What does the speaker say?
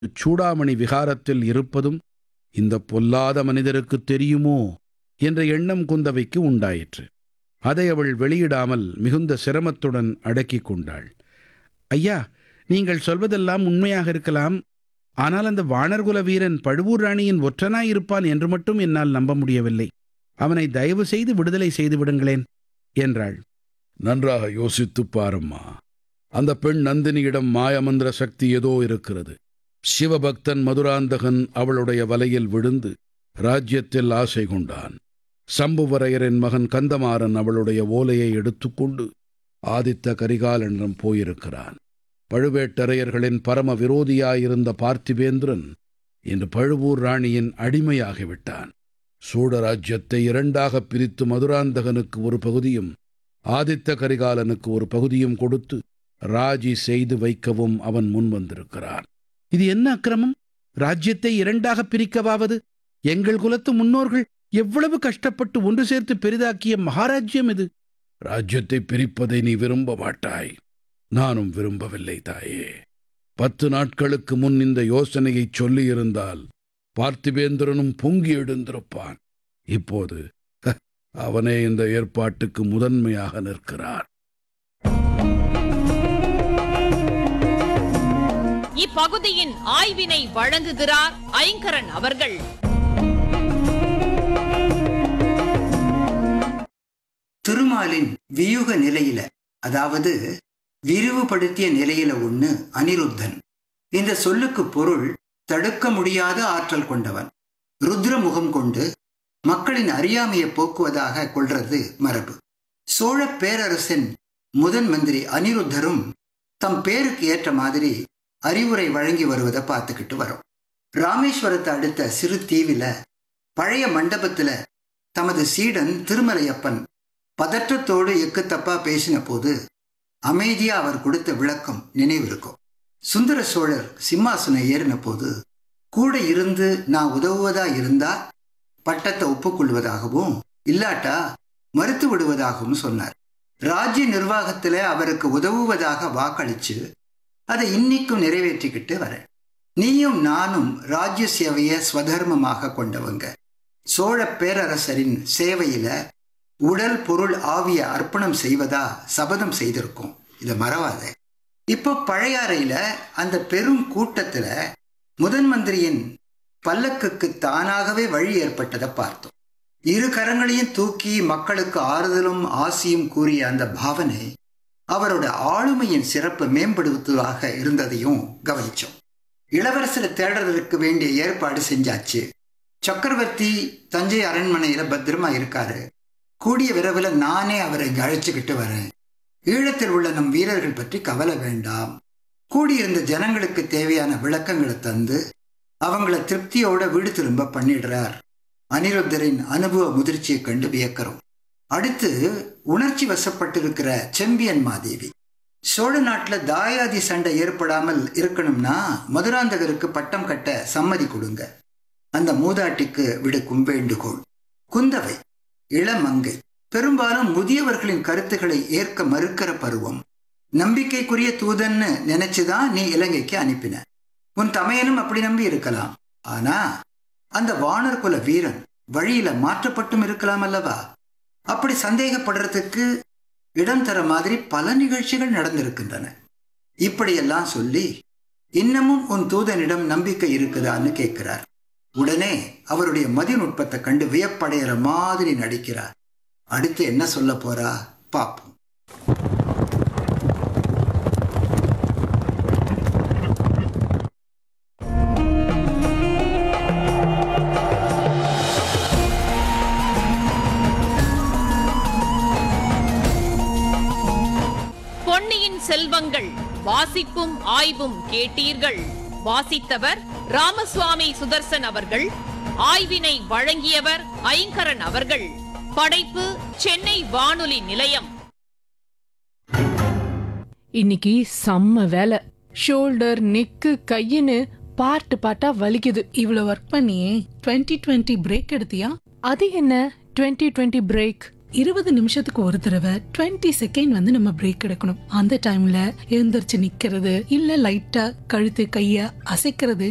சூடாமணி விகாரத்தில் இருப்பதும் இந்த பொல்லாத மனிதருக்கு தெரியுமோ என்ற எண்ணம் குந்தவைக்கு உண்டாயிற்று அதை அவள் வெளியிடாமல் மிகுந்த சிரமத்துடன் அடக்கிக் கொண்டாள் ஐயா நீங்கள் சொல்வதெல்லாம் உண்மையாக இருக்கலாம் ஆனால் அந்த வானர்குல வீரன் பழுவூர் ராணியின் ஒற்றனாயிருப்பான் என்று மட்டும் என்னால் நம்ப முடியவில்லை அவனை தயவு செய்து விடுதலை செய்து விடுங்களேன் என்றாள் நன்றாக யோசித்துப் பாரம்மா அந்த பெண் நந்தினியிடம் மாயமந்திர சக்தி ஏதோ இருக்கிறது சிவபக்தன் மதுராந்தகன் அவளுடைய வலையில் விழுந்து ராஜ்யத்தில் ஆசை கொண்டான் சம்புவரையரின் மகன் கந்தமாறன் அவளுடைய ஓலையை எடுத்துக்கொண்டு ஆதித்த கரிகாலனிடம் போயிருக்கிறான் பழுவேட்டரையர்களின் பரம விரோதியாயிருந்த பார்த்திபேந்திரன் இன்று பழுவூர் ராணியின் அடிமையாகிவிட்டான் சோழ ராஜ்யத்தை இரண்டாகப் பிரித்து மதுராந்தகனுக்கு ஒரு பகுதியும் ஆதித்த கரிகாலனுக்கு ஒரு பகுதியும் கொடுத்து ராஜி செய்து வைக்கவும் அவன் முன் வந்திருக்கிறான் இது என்ன அக்கிரமம் ராஜ்யத்தை இரண்டாக பிரிக்கவாவது எங்கள் குலத்து முன்னோர்கள் எவ்வளவு கஷ்டப்பட்டு ஒன்று சேர்த்து பெரிதாக்கிய மகாராஜ்யம் இது ராஜ்யத்தை பிரிப்பதை நீ விரும்ப மாட்டாய் நானும் விரும்பவில்லை தாயே பத்து நாட்களுக்கு முன் இந்த யோசனையை சொல்லியிருந்தால் பார்த்திபேந்திரனும் பொங்கி எழுந்திருப்பான் இப்போது ஹ, அவனே இந்த ஏற்பாட்டுக்கு முதன்மையாக நிற்கிறான் இப்பகுதியின் ஆய்வினை வழங்குகிறார் ஐங்கரன் அவர்கள் திருமாலின் வியூக நிலையில அதாவது விரிவுபடுத்திய நிலையில ஒண்ணு அனிருத்தன் இந்த சொல்லுக்கு பொருள் தடுக்க முடியாத ஆற்றல் கொண்டவன் ருத்ர முகம் கொண்டு மக்களின் அறியாமையை போக்குவதாக கொள்றது மரபு சோழ பேரரசின் முதன் மந்திரி அனிருத்தரும் தம் பேருக்கு ஏற்ற மாதிரி அறிவுரை வழங்கி வருவதை பார்த்துக்கிட்டு வரோம் ராமேஸ்வரத்தை அடுத்த சிறு தீவில பழைய மண்டபத்துல தமது சீடன் திருமலையப்பன் பதற்றத்தோடு எக்கு தப்பா பேசின போது அமைதியா அவர் கொடுத்த விளக்கம் நினைவிருக்கும் சுந்தர சோழர் சிம்மாசனம் ஏறின போது கூட இருந்து நான் உதவுவதா இருந்தா பட்டத்தை ஒப்புக்கொள்வதாகவும் இல்லாட்டா மறுத்து விடுவதாகவும் சொன்னார் ராஜ்ய நிர்வாகத்துல அவருக்கு உதவுவதாக வாக்களிச்சு அதை இன்னிக்கும் நிறைவேற்றிக்கிட்டு வரேன் நீயும் நானும் ராஜ்ய சேவையை ஸ்வதர்மமாக கொண்டவங்க சோழ பேரரசரின் சேவையில உடல் பொருள் ஆவிய அர்ப்பணம் செய்வதா சபதம் செய்திருக்கோம் இதை மறவாத இப்போ பழையாறையில அந்த பெரும் கூட்டத்துல முதன் மந்திரியின் பல்லக்குக்கு தானாகவே வழி ஏற்பட்டதை பார்த்தோம் இரு கரங்களையும் தூக்கி மக்களுக்கு ஆறுதலும் ஆசியும் கூறிய அந்த பாவனை அவரோட ஆளுமையின் சிறப்பு மேம்படுத்துவதாக இருந்ததையும் கவனிச்சோம் இளவரசரை தேடுறதுக்கு வேண்டிய ஏற்பாடு செஞ்சாச்சு சக்கரவர்த்தி தஞ்சை அரண்மனையில பத்திரமா இருக்காரு கூடிய விரைவில் நானே அவரை இங்க அழைச்சுக்கிட்டு வரேன் ஈழத்தில் உள்ள நம் வீரர்கள் பற்றி கவலை வேண்டாம் கூடியிருந்த ஜனங்களுக்கு தேவையான விளக்கங்களை தந்து அவங்கள திருப்தியோட வீடு திரும்ப பண்ணிடுறார் அனிருத்தரின் அனுபவ முதிர்ச்சியை கண்டு வியக்கிறோம் அடுத்து உணர்ச்சி வசப்பட்டிருக்கிற செம்பியன் மாதேவி சோழ நாட்டில் தாயாதி சண்டை ஏற்படாமல் இருக்கணும்னா மதுராந்தகருக்கு பட்டம் கட்ட சம்மதி கொடுங்க அந்த மூதாட்டிக்கு விடுக்கும் வேண்டுகோள் குந்தவை இளமங்கை பெரும்பாலும் முதியவர்களின் கருத்துக்களை ஏற்க மறுக்கிற பருவம் நம்பிக்கைக்குரிய தூதன்னு நினைச்சுதான் நீ இலங்கைக்கு அனுப்பின உன் தமையனும் அப்படி நம்பி இருக்கலாம் ஆனா அந்த வானர் குல வீரன் வழியில மாற்றப்பட்டும் இருக்கலாம் அல்லவா அப்படி சந்தேகப்படுறதுக்கு இடம் தர மாதிரி பல நிகழ்ச்சிகள் நடந்திருக்கின்றன இப்படியெல்லாம் சொல்லி இன்னமும் உன் தூதனிடம் நம்பிக்கை இருக்குதான்னு கேட்கிறார் உடனே அவருடைய மதிநுட்பத்தை கண்டு வியப்படைகிற மாதிரி நடிக்கிறார் அடுத்து என்ன சொல்ல போறா பாப்போம் பொன்னியின் செல்வங்கள் வாசிப்பும் ஆய்வும் கேட்டீர்கள் வாசித்தவர் ராமசுவாமி சுதர்சன் அவர்கள் ஆய்வினை வழங்கியவர் ஐங்கரன் அவர்கள் படைப்பு சென்னை வானொலி நிலையம் இன்னைக்கு செம்ம வேலை ஷோல்டர் நெக்கு கையின்னு பார்ட்டு பார்ட்டா வலிக்குது இவ்வளவு ஒர்க் பண்ணியே 2020 டுவெண்ட்டி பிரேக் எடுத்தியா அது என்ன 2020 டுவெண்ட்டி பிரேக் இருபது நிமிஷத்துக்கு ஒரு தடவை 20 செகண்ட் வந்து நம்ம பிரேக் எடுக்கணும் அந்த டைம்ல எழுந்திருச்சு நிக்கிறது இல்ல லைட்டா கழுத்து கைய அசைக்கிறது